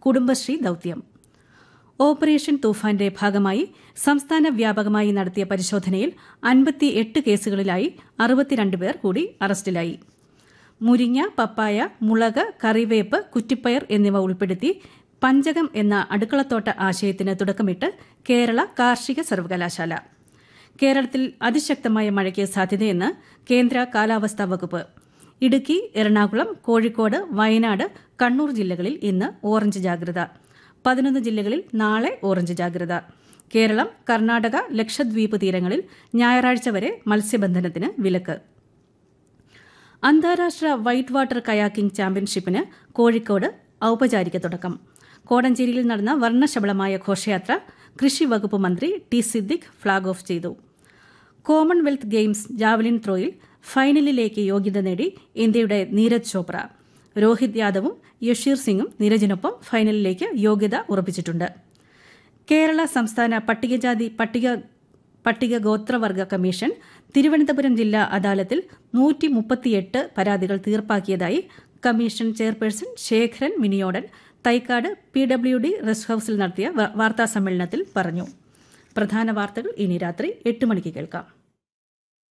കുടുംബശ്രീ ദൌത്യം ഓപ്പറേഷൻ തൂഫാന്റെ ഭാഗമായി സംസ്ഥാന വ്യാപകമായി നടത്തിയ പരിശോധനയിൽ അൻപത്തിയെട്ട് കേസുകളിലായി അറുപത്തിരണ്ട് പേർ കൂടി അറസ്റ്റിലായി മുരിങ്ങ പപ്പായ മുളക് കറിവേപ്പ് കുറ്റിപ്പയർ എന്നിവ ഉൾപ്പെടുത്തി പഞ്ചകം എന്ന അടുക്കളത്തോട്ട ആശയത്തിന് തുടക്കമിട്ട് കേരള കാർഷിക സർവകലാശാല കേരളത്തിൽ അതിശക്തമായ മഴയ്ക്ക് സാധ്യതയെന്ന് കേന്ദ്ര കാലാവസ്ഥാ വകുപ്പ് ഇടുക്കി എറണാകുളം കോഴിക്കോട് വയനാട് കണ്ണൂർ ജില്ലകളിൽ ഇന്ന് ഓറഞ്ച് ജാഗ്രത പതിനൊന്ന് ജില്ലകളിൽ നാളെ ഓറഞ്ച് ജാഗ്രത കേരളം കർണാടക ലക്ഷദ്വീപ് തീരങ്ങളിൽ ഞായറാഴ്ച വരെ മത്സ്യബന്ധനത്തിന് വിലക്ക് അന്താരാഷ്ട്ര വൈറ്റ് വാട്ടർ കയാക്കിംഗ് ചാമ്പ്യൻഷിപ്പിന് കോഴിക്കോട് ഔപചാരിക തുടക്കം കോടഞ്ചേരിയിൽ നടന്ന വർണ്ണശബളമായ ഘോഷയാത്ര കൃഷി വകുപ്പ് മന്ത്രി ടി സിദ്ദിഖ് ഫ്ളാഗ് ഓഫ് ചെയ്തു കോമൺവെൽത്ത് ഗെയിംസ് ജാവലിൻ ത്രോയിൽ ഫൈനലിലേക്ക് യോഗ്യത നേടി ഇന്ത്യയുടെ നീരജ് ചോപ്ര രോഹിത് യാദവും യഷീർ സിംഗും നീരജിനൊപ്പം ഫൈനലിലേക്ക് യോഗ്യത ഉറപ്പിച്ചിട്ടുണ്ട് കേരള സംസ്ഥാന പട്ടികജാതി പട്ടിക പട്ടിക ഗോത്രവർഗ കമ്മീഷൻ തിരുവനന്തപുരം ജില്ലാ അദാലത്തിൽ നൂറ്റി മുപ്പത്തിയെട്ട് പരാതികൾ തീർപ്പാക്കിയതായി commission chairperson Sekharan Miniyodan Thycaud P W D rest ഹൌസിൽ നടത്തിയ വാർത്താസമ്മേളനത്തിൽ പറഞ്ഞു പ്രധാന വാർത്തകൾ ഇനി രാത്രി എട്ട് മണിക്ക് കേൾക്കാം